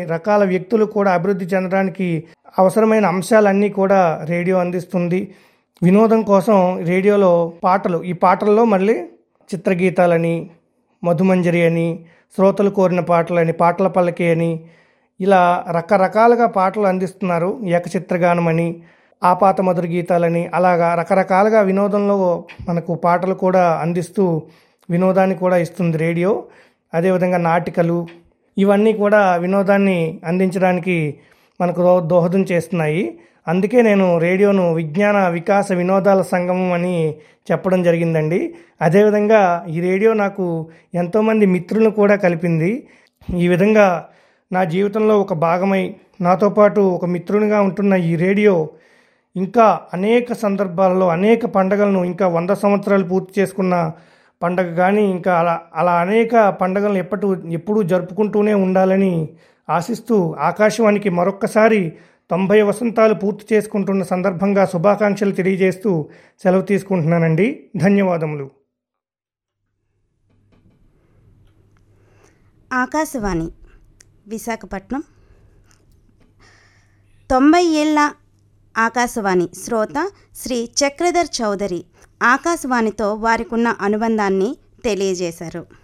రకాల వ్యక్తులు కూడా అభివృద్ధి చెందడానికి అవసరమైన అంశాలన్నీ కూడా రేడియో అందిస్తుంది వినోదం కోసం రేడియోలో పాటలు ఈ పాటల్లో మళ్ళీ చిత్రగీతాలని మధుమంజరి అని శ్రోతలు కోరిన పాటలని పాటల పల్లకి అని ఇలా రకరకాలుగా పాటలు అందిస్తున్నారు ఏకచిత్రగానం అని ఆపాత మధుర గీతాలని అలాగా రకరకాలుగా వినోదంలో మనకు పాటలు కూడా అందిస్తూ వినోదాన్ని కూడా ఇస్తుంది రేడియో అదేవిధంగా నాటికలు ఇవన్నీ కూడా వినోదాన్ని అందించడానికి మనకు దో దోహదం చేస్తున్నాయి అందుకే నేను రేడియోను విజ్ఞాన వికాస వినోదాల సంగమం అని చెప్పడం జరిగిందండి అదేవిధంగా ఈ రేడియో నాకు ఎంతోమంది మిత్రులను కూడా కలిపింది ఈ విధంగా నా జీవితంలో ఒక భాగమై నాతో పాటు ఒక మిత్రునిగా ఉంటున్న ఈ రేడియో ఇంకా అనేక సందర్భాల్లో అనేక పండగలను ఇంకా వంద సంవత్సరాలు పూర్తి చేసుకున్న పండగ కానీ ఇంకా అలా అలా అనేక పండగలను ఎప్పటి ఎప్పుడూ జరుపుకుంటూనే ఉండాలని ఆశిస్తూ ఆకాశవాణికి మరొక్కసారి తొంభై వసంతాలు పూర్తి చేసుకుంటున్న సందర్భంగా శుభాకాంక్షలు తెలియజేస్తూ సెలవు తీసుకుంటున్నానండి ధన్యవాదములు ఆకాశవాణి విశాఖపట్నం తొంభై ఏళ్ళ ఆకాశవాణి శ్రోత శ్రీ చక్రధర్ చౌదరి ఆకాశవాణితో వారికున్న అనుబంధాన్ని తెలియజేశారు